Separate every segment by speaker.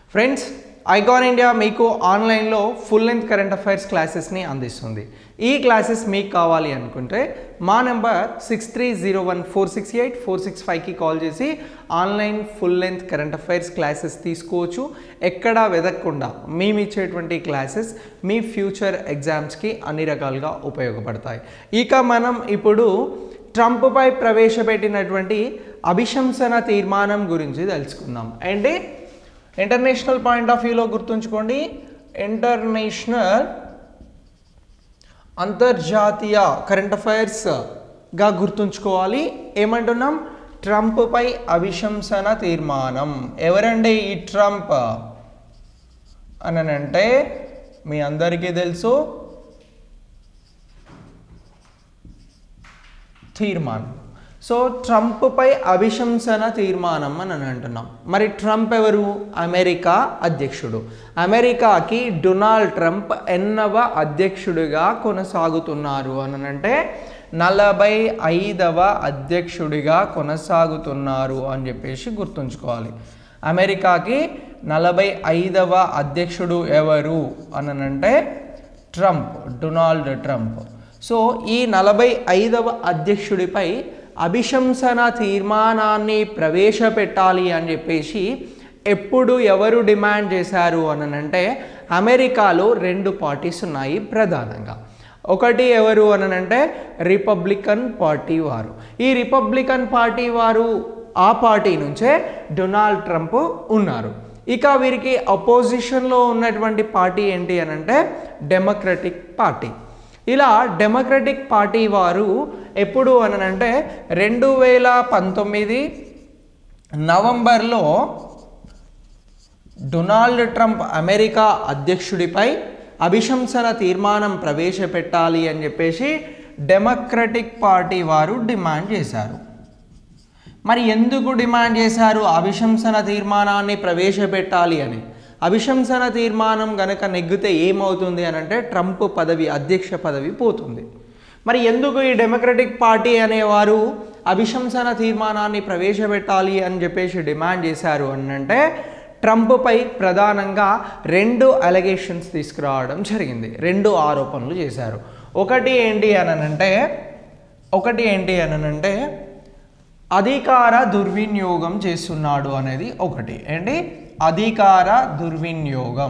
Speaker 1: friends icon India మీకు ఆన్లైన్లో full length current affairs క్లాసెస్ని అందిస్తుంది ఈ క్లాసెస్ మీకు కావాలి అనుకుంటే మా number six three zero one four six eight four six ఫైవ్కి కాల్ చేసి online full length current affairs classes తీసుకోవచ్చు ఎక్కడా వెదక్కుండా మేము ఇచ్చేటువంటి క్లాసెస్ మీ ఫ్యూచర్ ఎగ్జామ్స్కి అన్ని రకాలుగా ఉపయోగపడతాయి ఇక మనం ఇప్పుడు ట్రంప్పై ప్రవేశపెట్టినటువంటి అభిశంసన తీర్మానం గురించి తెలుసుకుందాం ఏంటి ఇంటర్నేషనల్ పాయింట్ ఆఫ్ వ్యూలో గుర్తుంచుకోండి ఇంటర్నేషనల్ అంతర్జాతీయ కరెంట్ అఫైర్స్గా గుర్తుంచుకోవాలి ఏమంటున్నాం ట్రంప్పై అభిశంసన తీర్మానం ఎవరండి ఈ ట్రంప్ అననంటే మీ అందరికీ తెలుసు తీర్మానం సో ట్రంప్పై అభిశంసన తీర్మానం అని అని అంటున్నాం మరి ట్రంప్ ఎవరు అమెరికా అధ్యక్షుడు అమెరికాకి డొనాల్డ్ ట్రంప్ ఎన్నవ అధ్యక్షుడిగా కొనసాగుతున్నారు అని అంటే నలభై ఐదవ అధ్యక్షుడిగా కొనసాగుతున్నారు అని చెప్పేసి గుర్తుంచుకోవాలి అమెరికాకి నలభై ఐదవ అధ్యక్షుడు ఎవరు అని అంటే ట్రంప్ డొనాల్డ్ ట్రంప్ సో ఈ నలభై ఐదవ అధ్యక్షుడిపై అభిశంసన తీర్మానాన్ని ప్రవేశపెట్టాలి అని చెప్పేసి ఎప్పుడు ఎవరు డిమాండ్ చేశారు అని అంటే అమెరికాలో రెండు పార్టీస్ ఉన్నాయి ప్రధానంగా ఒకటి ఎవరు అని అంటే రిపబ్లికన్ పార్టీ వారు ఈ రిపబ్లికన్ పార్టీ వారు ఆ పార్టీ నుంచే డొనాల్డ్ ట్రంప్ ఉన్నారు ఇక వీరికి అపోజిషన్లో ఉన్నటువంటి పార్టీ ఏంటి అని అంటే డెమోక్రటిక్ పార్టీ ఇలా డెమోక్రటిక్ పార్టీ వారు ఎప్పుడు అనంటే రెండు వేల పంతొమ్మిది నవంబర్లో డొనాల్డ్ ట్రంప్ అమెరికా అధ్యక్షుడిపై అభిశంసన తీర్మానం ప్రవేశపెట్టాలి అని చెప్పేసి డెమోక్రటిక్ పార్టీ వారు డిమాండ్ చేశారు మరి ఎందుకు డిమాండ్ చేశారు అభిశంసన తీర్మానాన్ని ప్రవేశపెట్టాలి అని అభిశంసన తీర్మానం గనక నెగ్గితే ఏమవుతుంది అని అంటే ట్రంప్ పదవి అధ్యక్ష పదవి పోతుంది మరి ఎందుకు ఈ డెమోక్రటిక్ పార్టీ అనేవారు అభిశంసన తీర్మానాన్ని ప్రవేశపెట్టాలి అని చెప్పేసి డిమాండ్ చేశారు అని అంటే ట్రంప్పై ప్రధానంగా రెండు అలగేషన్స్ తీసుకురావడం జరిగింది రెండు ఆరోపణలు చేశారు ఒకటి ఏంటి అని ఒకటి ఏంటి అని అంటే అధికార దుర్వినియోగం చేస్తున్నాడు అనేది ఒకటి ఏంటి అధికార దుర్వినియోగం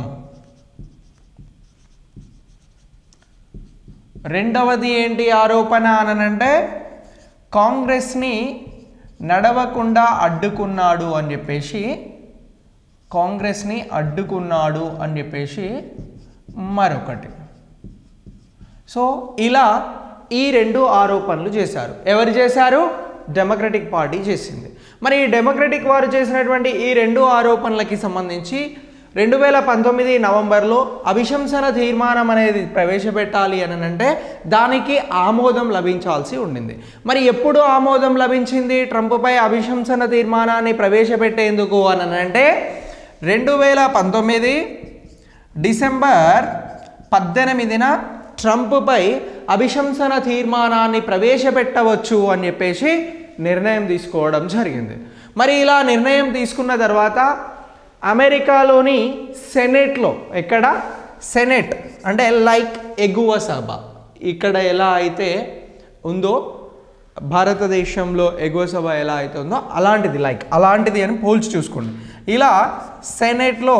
Speaker 1: రెండవది ఏంటి ఆరోపణ అనంటే కాంగ్రెస్ని నడవకుండా అడ్డుకున్నాడు అని చెప్పేసి కాంగ్రెస్ని అడ్డుకున్నాడు అని చెప్పేసి మరొకటి సో ఇలా ఈ రెండు ఆరోపణలు చేశారు ఎవరు చేశారు డెమోక్రటిక్ పార్టీ చేసింది మరి ఈ డెమోక్రటిక్ వారు చేసినటువంటి ఈ రెండు ఆరోపణలకి సంబంధించి రెండు వేల పంతొమ్మిది నవంబర్లో అభిశంసన తీర్మానం అనేది ప్రవేశపెట్టాలి అని అంటే దానికి ఆమోదం లభించాల్సి ఉండింది మరి ఎప్పుడు ఆమోదం లభించింది ట్రంప్పై అభిశంసన తీర్మానాన్ని ప్రవేశపెట్టేందుకు అని అంటే రెండు వేల పంతొమ్మిది డిసెంబర్ పద్దెనిమిదిన ట్రంప్పై అభిశంసన తీర్మానాన్ని ప్రవేశపెట్టవచ్చు అని చెప్పేసి నిర్ణయం తీసుకోవడం జరిగింది మరి ఇలా నిర్ణయం తీసుకున్న తర్వాత అమెరికాలోని సెనెట్లో ఎక్కడ సెనెట్ అంటే లైక్ ఎగువ సభ ఇక్కడ ఎలా అయితే ఉందో భారతదేశంలో ఎగువ సభ ఎలా అయితే ఉందో అలాంటిది లైక్ అలాంటిది అని పోల్చి చూసుకోండి ఇలా సెనెట్లో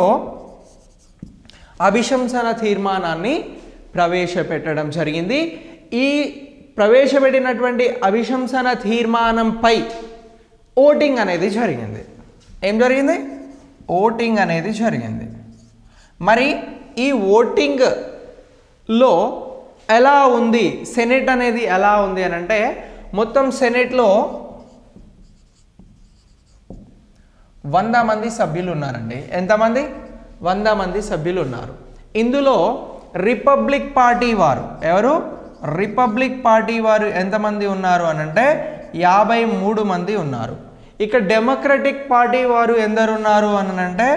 Speaker 1: అభిశంసన తీర్మానాన్ని ప్రవేశపెట్టడం జరిగింది ఈ ప్రవేశపెట్టినటువంటి అభిశంసన తీర్మానంపై ఓటింగ్ అనేది జరిగింది ఏం జరిగింది ఓటింగ్ అనేది జరిగింది మరి ఈ ఓటింగ్లో ఎలా ఉంది సెనెట్ అనేది ఎలా ఉంది అని అంటే మొత్తం సెనెట్లో వంద మంది సభ్యులు ఉన్నారండి ఎంతమంది వంద మంది సభ్యులు ఉన్నారు ఇందులో రిపబ్లిక్ పార్టీ వారు ఎవరు రిపబ్లిక్ పార్టీ వారు ఎంతమంది ఉన్నారు అని అంటే యాభై మూడు మంది ఉన్నారు ఇక డెమోక్రటిక్ పార్టీ వారు ఎందరు ఉన్నారు అని అంటే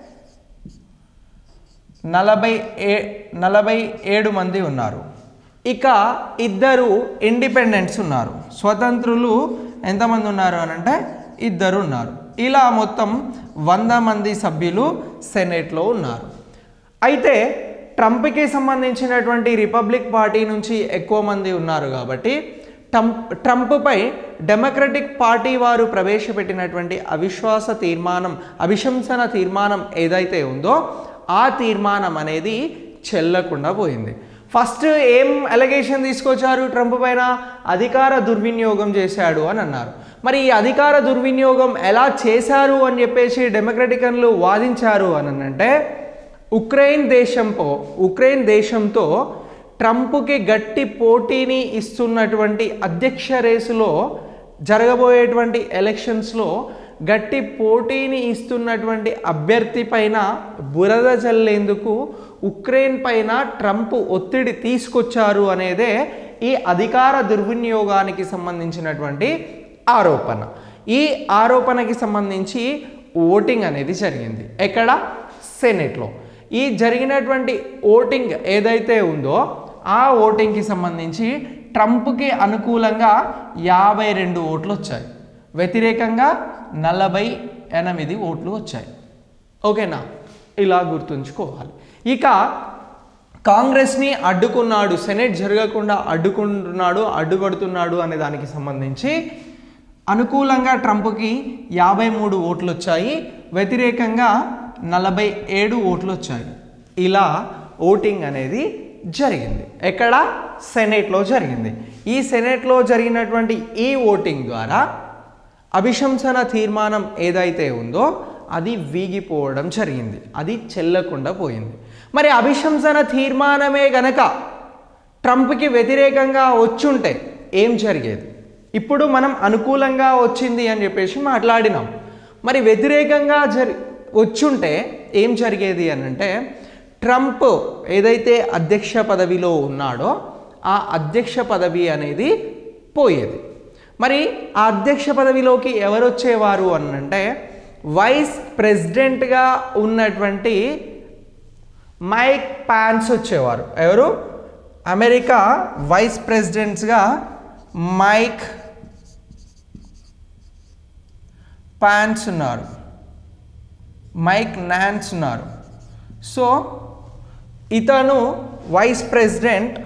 Speaker 1: నలభై ఏ నలభై ఏడు మంది ఉన్నారు ఇక ఇద్దరు ఇండిపెండెంట్స్ ఉన్నారు స్వతంత్రులు ఎంతమంది ఉన్నారు అని అంటే ఇద్దరు ఉన్నారు ఇలా మొత్తం వంద మంది సభ్యులు సెనేట్లో ఉన్నారు అయితే ట్రంప్కి సంబంధించినటువంటి రిపబ్లిక్ పార్టీ నుంచి ఎక్కువ మంది ఉన్నారు కాబట్టి ట్రంప్ ట్రంప్పై డెమోక్రటిక్ పార్టీ వారు ప్రవేశపెట్టినటువంటి అవిశ్వాస తీర్మానం అభిశంసన తీర్మానం ఏదైతే ఉందో ఆ తీర్మానం అనేది చెల్లకుండా పోయింది ఫస్ట్ ఏం అలిగేషన్ తీసుకొచ్చారు ట్రంప్ పైన అధికార దుర్వినియోగం చేశాడు అని అన్నారు మరి ఈ అధికార దుర్వినియోగం ఎలా చేశారు అని చెప్పేసి డెమోక్రటికన్లు వాదించారు అని అంటే ఉక్రెయిన్ దేశంతో ఉక్రెయిన్ దేశంతో ట్రంప్కి గట్టి పోటీని ఇస్తున్నటువంటి అధ్యక్ష రేసులో జరగబోయేటువంటి ఎలక్షన్స్లో గట్టి పోటీని ఇస్తున్నటువంటి అభ్యర్థి పైన బురద చల్లేందుకు ఉక్రెయిన్ పైన ట్రంప్ ఒత్తిడి తీసుకొచ్చారు అనేదే ఈ అధికార దుర్వినియోగానికి సంబంధించినటువంటి ఆరోపణ ఈ ఆరోపణకి సంబంధించి ఓటింగ్ అనేది జరిగింది ఎక్కడ సెనెట్లో ఈ జరిగినటువంటి ఓటింగ్ ఏదైతే ఉందో ఆ ఓటింగ్కి సంబంధించి ట్రంప్కి అనుకూలంగా యాభై రెండు ఓట్లు వచ్చాయి వ్యతిరేకంగా నలభై ఎనిమిది ఓట్లు వచ్చాయి ఓకేనా ఇలా గుర్తుంచుకోవాలి ఇక కాంగ్రెస్ని అడ్డుకున్నాడు సెనెట్ జరగకుండా అడ్డుకుంటున్నాడు అడ్డుపడుతున్నాడు అనే దానికి సంబంధించి అనుకూలంగా ట్రంప్కి యాభై మూడు ఓట్లు వచ్చాయి వ్యతిరేకంగా నలభై ఏడు ఓట్లు వచ్చాయి ఇలా ఓటింగ్ అనేది జరిగింది ఎక్కడ సెనేట్లో జరిగింది ఈ సెనేట్లో జరిగినటువంటి ఈ ఓటింగ్ ద్వారా అభిశంసన తీర్మానం ఏదైతే ఉందో అది వీగిపోవడం జరిగింది అది చెల్లకుండా పోయింది మరి అభిశంసన తీర్మానమే గనక ట్రంప్కి వ్యతిరేకంగా వచ్చుంటే ఏం జరిగేది ఇప్పుడు మనం అనుకూలంగా వచ్చింది అని చెప్పేసి మాట్లాడినాం మరి వ్యతిరేకంగా జరి వచ్చుంటే ఏం జరిగేది అని అంటే ట్రంప్ ఏదైతే అధ్యక్ష పదవిలో ఉన్నాడో ఆ అధ్యక్ష పదవి అనేది పోయేది మరి ఆ అధ్యక్ష పదవిలోకి ఎవరు వచ్చేవారు అని అంటే వైస్ ప్రెసిడెంట్గా ఉన్నటువంటి మైక్ ప్యాన్స్ వచ్చేవారు ఎవరు అమెరికా వైస్ ప్రెసిడెంట్స్గా మైక్ ప్యాన్స్ ఉన్నారు మైక్ నాన్స్ ఉన్నారు సో ఇతను వైస్ ప్రెసిడెంట్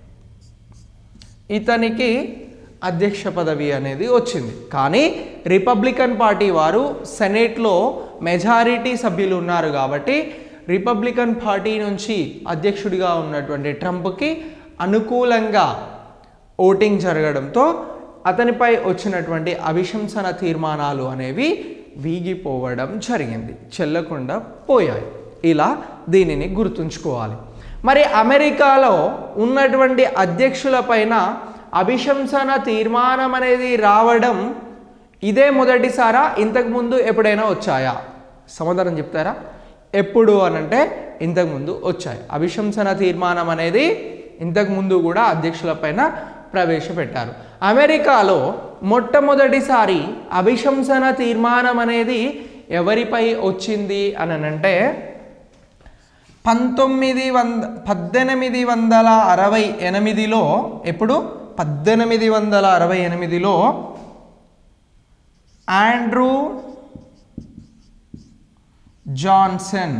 Speaker 1: ఇతనికి అధ్యక్ష పదవి అనేది వచ్చింది కానీ రిపబ్లికన్ పార్టీ వారు సెనేట్లో మెజారిటీ సభ్యులు ఉన్నారు కాబట్టి రిపబ్లికన్ పార్టీ నుంచి అధ్యక్షుడిగా ఉన్నటువంటి ట్రంప్కి అనుకూలంగా ఓటింగ్ జరగడంతో అతనిపై వచ్చినటువంటి అభిశంసన తీర్మానాలు అనేవి వీగిపోవడం జరిగింది చెల్లకుండా పోయాయి ఇలా దీనిని గుర్తుంచుకోవాలి మరి అమెరికాలో ఉన్నటువంటి అధ్యక్షుల పైన అభిశంసన తీర్మానం అనేది రావడం ఇదే మొదటిసారా ఇంతకుముందు ఎప్పుడైనా వచ్చాయా సమాధానం చెప్తారా ఎప్పుడు అనంటే ఇంతకుముందు వచ్చాయి అభిశంసన తీర్మానం అనేది ఇంతకుముందు కూడా అధ్యక్షుల పైన ప్రవేశపెట్టారు అమెరికాలో మొట్టమొదటిసారి అభిశంసన తీర్మానం అనేది ఎవరిపై వచ్చింది అని అంటే పంతొమ్మిది వంద పద్దెనిమిది వందల అరవై ఎనిమిదిలో ఎప్పుడు పద్దెనిమిది వందల అరవై ఎనిమిదిలో ఆండ్రూ జాన్సన్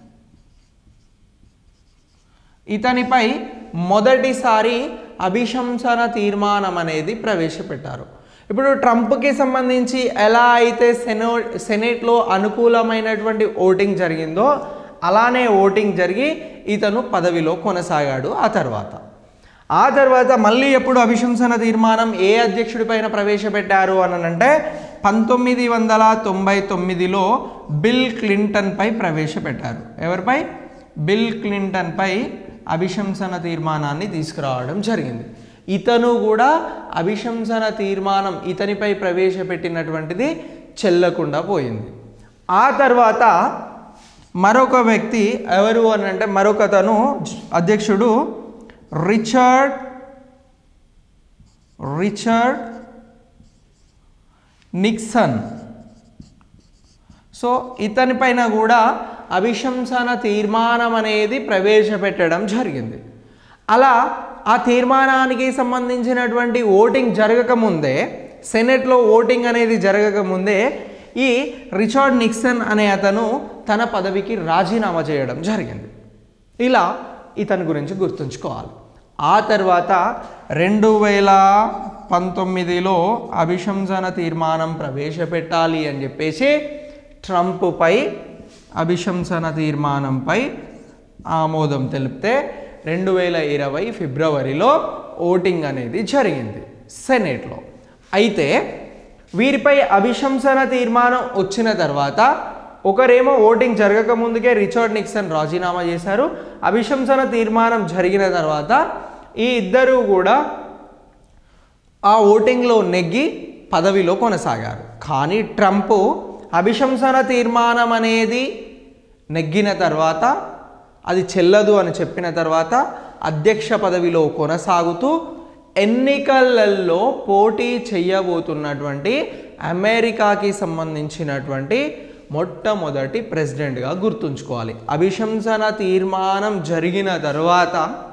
Speaker 1: ఇతనిపై మొదటిసారి అభిశంసన తీర్మానం అనేది ప్రవేశపెట్టారు ఇప్పుడు ట్రంప్కి సంబంధించి ఎలా అయితే సెనో సెనేట్లో అనుకూలమైనటువంటి ఓటింగ్ జరిగిందో అలానే ఓటింగ్ జరిగి ఇతను పదవిలో కొనసాగాడు ఆ తర్వాత ఆ తర్వాత మళ్ళీ ఎప్పుడు అభిశంసన తీర్మానం ఏ అధ్యక్షుడిపైన ప్రవేశపెట్టారు అని అంటే పంతొమ్మిది వందల తొంభై తొమ్మిదిలో బిల్ క్లింటన్పై ప్రవేశపెట్టారు ఎవరిపై బిల్ క్లింటన్పై అభిశంసన తీర్మానాన్ని తీసుకురావడం జరిగింది ఇతను కూడా అభిశంసన తీర్మానం ఇతనిపై ప్రవేశపెట్టినటువంటిది చెల్లకుండా పోయింది ఆ తర్వాత మరొక వ్యక్తి ఎవరు అని అంటే మరొకతను అధ్యక్షుడు రిచర్డ్ రిచర్డ్ నిక్సన్ సో ఇతని పైన కూడా అభిశంసన తీర్మానం అనేది ప్రవేశపెట్టడం జరిగింది అలా ఆ తీర్మానానికి సంబంధించినటువంటి ఓటింగ్ జరగకముందే సెనెట్లో ఓటింగ్ అనేది జరగక ముందే ఈ రిచార్డ్ నిక్సన్ అనే అతను తన పదవికి రాజీనామా చేయడం జరిగింది ఇలా ఇతని గురించి గుర్తుంచుకోవాలి ఆ తర్వాత రెండు వేల పంతొమ్మిదిలో అభిశంసన తీర్మానం ప్రవేశపెట్టాలి అని చెప్పేసి ట్రంప్పై అభిశంసన తీర్మానంపై ఆమోదం తెలిపితే రెండు వేల ఇరవై ఫిబ్రవరిలో ఓటింగ్ అనేది జరిగింది సెనేట్లో అయితే వీరిపై అభిశంసన తీర్మానం వచ్చిన తర్వాత ఒకరేమో ఓటింగ్ జరగక ముందుకే రిచర్డ్ నిక్సన్ రాజీనామా చేశారు అభిశంసన తీర్మానం జరిగిన తర్వాత ఈ ఇద్దరు కూడా ఆ ఓటింగ్లో నెగ్గి పదవిలో కొనసాగారు కానీ ట్రంప్ అభిశంసన తీర్మానం అనేది నెగ్గిన తర్వాత అది చెల్లదు అని చెప్పిన తర్వాత అధ్యక్ష పదవిలో కొనసాగుతూ ఎన్నికలలో పోటీ చేయబోతున్నటువంటి అమెరికాకి సంబంధించినటువంటి మొట్టమొదటి ప్రెసిడెంట్గా గుర్తుంచుకోవాలి అభిశంసన తీర్మానం జరిగిన తర్వాత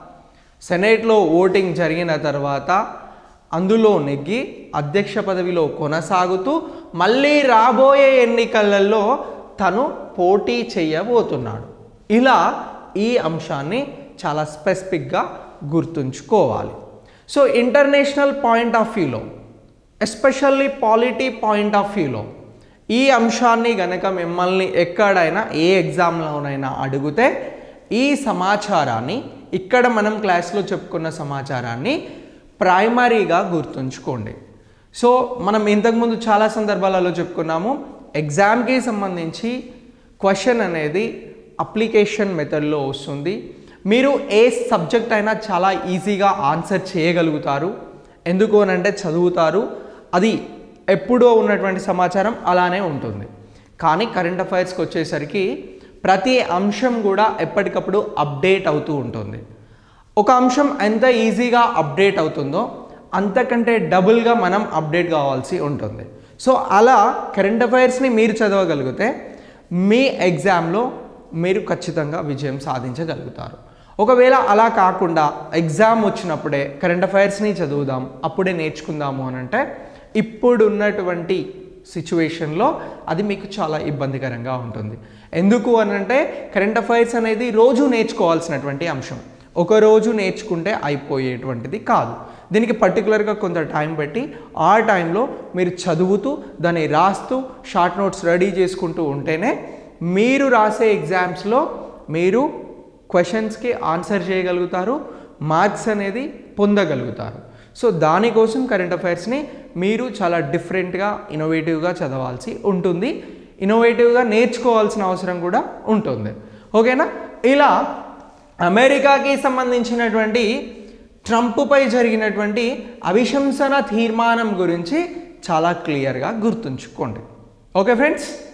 Speaker 1: సెనేట్లో ఓటింగ్ జరిగిన తర్వాత అందులో నెగ్గి అధ్యక్ష పదవిలో కొనసాగుతూ మళ్ళీ రాబోయే ఎన్నికలలో తను పోటీ చేయబోతున్నాడు ఇలా ఈ అంశాన్ని చాలా స్పెసిఫిక్గా గుర్తుంచుకోవాలి సో ఇంటర్నేషనల్ పాయింట్ ఆఫ్ వ్యూలో ఎస్పెషల్లీ పాలిటీ పాయింట్ ఆఫ్ వ్యూలో ఈ అంశాన్ని గనక మిమ్మల్ని ఎక్కడైనా ఏ ఎగ్జామ్లోనైనా అడిగితే ఈ సమాచారాన్ని ఇక్కడ మనం క్లాస్లో చెప్పుకున్న సమాచారాన్ని ప్రైమరీగా గుర్తుంచుకోండి సో మనం ఇంతకుముందు చాలా సందర్భాలలో చెప్పుకున్నాము ఎగ్జామ్కి సంబంధించి క్వశ్చన్ అనేది అప్లికేషన్ మెథడ్లో వస్తుంది మీరు ఏ సబ్జెక్ట్ అయినా చాలా ఈజీగా ఆన్సర్ చేయగలుగుతారు ఎందుకు అని అంటే చదువుతారు అది ఎప్పుడో ఉన్నటువంటి సమాచారం అలానే ఉంటుంది కానీ కరెంట్ అఫైర్స్కి వచ్చేసరికి ప్రతి అంశం కూడా ఎప్పటికప్పుడు అప్డేట్ అవుతూ ఉంటుంది ఒక అంశం ఎంత ఈజీగా అప్డేట్ అవుతుందో అంతకంటే డబుల్గా మనం అప్డేట్ కావాల్సి ఉంటుంది సో అలా కరెంట్ అఫైర్స్ని మీరు చదవగలిగితే మీ ఎగ్జామ్లో మీరు ఖచ్చితంగా విజయం సాధించగలుగుతారు ఒకవేళ అలా కాకుండా ఎగ్జామ్ వచ్చినప్పుడే కరెంట్ అఫైర్స్ని చదువుదాం అప్పుడే నేర్చుకుందాము అని అంటే ఇప్పుడున్నటువంటి సిచ్యువేషన్లో అది మీకు చాలా ఇబ్బందికరంగా ఉంటుంది ఎందుకు అని అంటే కరెంట్ అఫైర్స్ అనేది రోజు నేర్చుకోవాల్సినటువంటి అంశం ఒక రోజు నేర్చుకుంటే అయిపోయేటువంటిది కాదు దీనికి పర్టికులర్గా కొంత టైం పెట్టి ఆ టైంలో మీరు చదువుతూ దాన్ని రాస్తూ షార్ట్ నోట్స్ రెడీ చేసుకుంటూ ఉంటేనే మీరు రాసే ఎగ్జామ్స్లో మీరు క్వశ్చన్స్కి ఆన్సర్ చేయగలుగుతారు మార్క్స్ అనేది పొందగలుగుతారు సో దానికోసం కరెంట్ అఫైర్స్ని మీరు చాలా డిఫరెంట్గా ఇన్నోవేటివ్గా చదవాల్సి ఉంటుంది ఇన్నోవేటివ్గా నేర్చుకోవాల్సిన అవసరం కూడా ఉంటుంది ఓకేనా ఇలా అమెరికాకి సంబంధించినటువంటి ట్రంప్పై జరిగినటువంటి అభిశంసన తీర్మానం గురించి చాలా క్లియర్గా గుర్తుంచుకోండి ఓకే ఫ్రెండ్స్